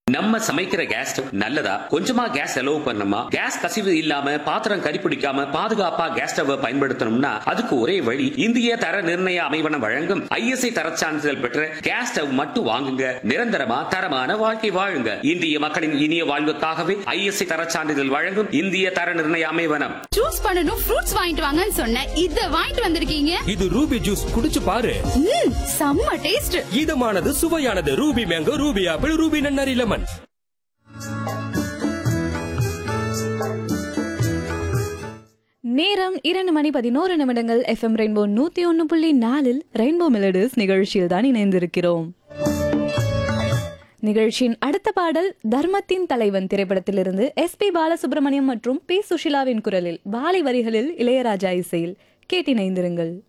நம்ம சமைக்கிற gas stove நல்லதா கொஞ்சமா கேஸ் செலவு பண்ணணுமா கேஸ் கசிவு இல்லாம பாத்திரம் கரிப்பிடிக்காம பாதுகாப்பா கேஸ் ஸ்டவ் பயன்படுத்தணும்னா அதுக்கு ஒரே வழி இந்திய தர நிர்ணய அமைவனம் வழங்கும் ஐஎஸ்ஐ தரச் சான்றிதழ் பெற்ற கேஸ் ஸ்டவ் மட்டும் வாங்குங்க நிரந்தரமா தரமான வாழ்க்கை வாழுங்க இந்திய மக்களின் இனிய வாழ்வுக்காகவே ஐஎஸ்ஐ தரச் சான்றிதழ் வழங்கும் இந்திய தர நிர்ணய அமைவனம் ஜூஸ் பண்ணனும் ஃப்ரூட்ஸ் வாங்கிட்டு வாங்கன்னு சொன்னேன் இத வாங்கிட்டு வந்திருக்கீங்க இது ரூபி ஜூஸ் குடிச்சு பாரு ம் செம்ம டேஸ்ட் இதமானது சுவையானது ruby mango ruby apple ruby நன்னாரி லெமன் நேரம் இரண்டு மணி பதினோரு நிமிடங்கள் எஃப்எம் ரெயின்போ நூத்தி ஒன்னு புள்ளி நாலில் ரெயின்போ மெலடிஸ் நிகழ்ச்சியில் தான் இணைந்திருக்கிறோம் நிகழ்ச்சியின் அடுத்த பாடல் தர்மத்தின் தலைவன் திரைப்படத்திலிருந்து எஸ் பி பாலசுப்ரமணியம் மற்றும் பி சுஷிலாவின் குரலில் பாலை வரிகளில் இளையராஜா இசையில் கேட்டிணைந்திருங்கள்